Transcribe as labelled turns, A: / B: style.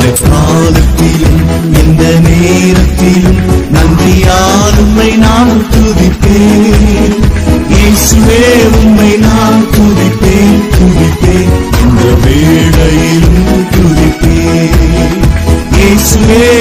A: காலத்திலும் இந்த நேரத்திலும் நன்றியால் உம்மை நான் துதிப்பேன் இயேசுவே உம்மை நான் துதிப்பேன் துதிப்பேன் இந்த வேளையிலும் துதிப்பேன் இயேசுவே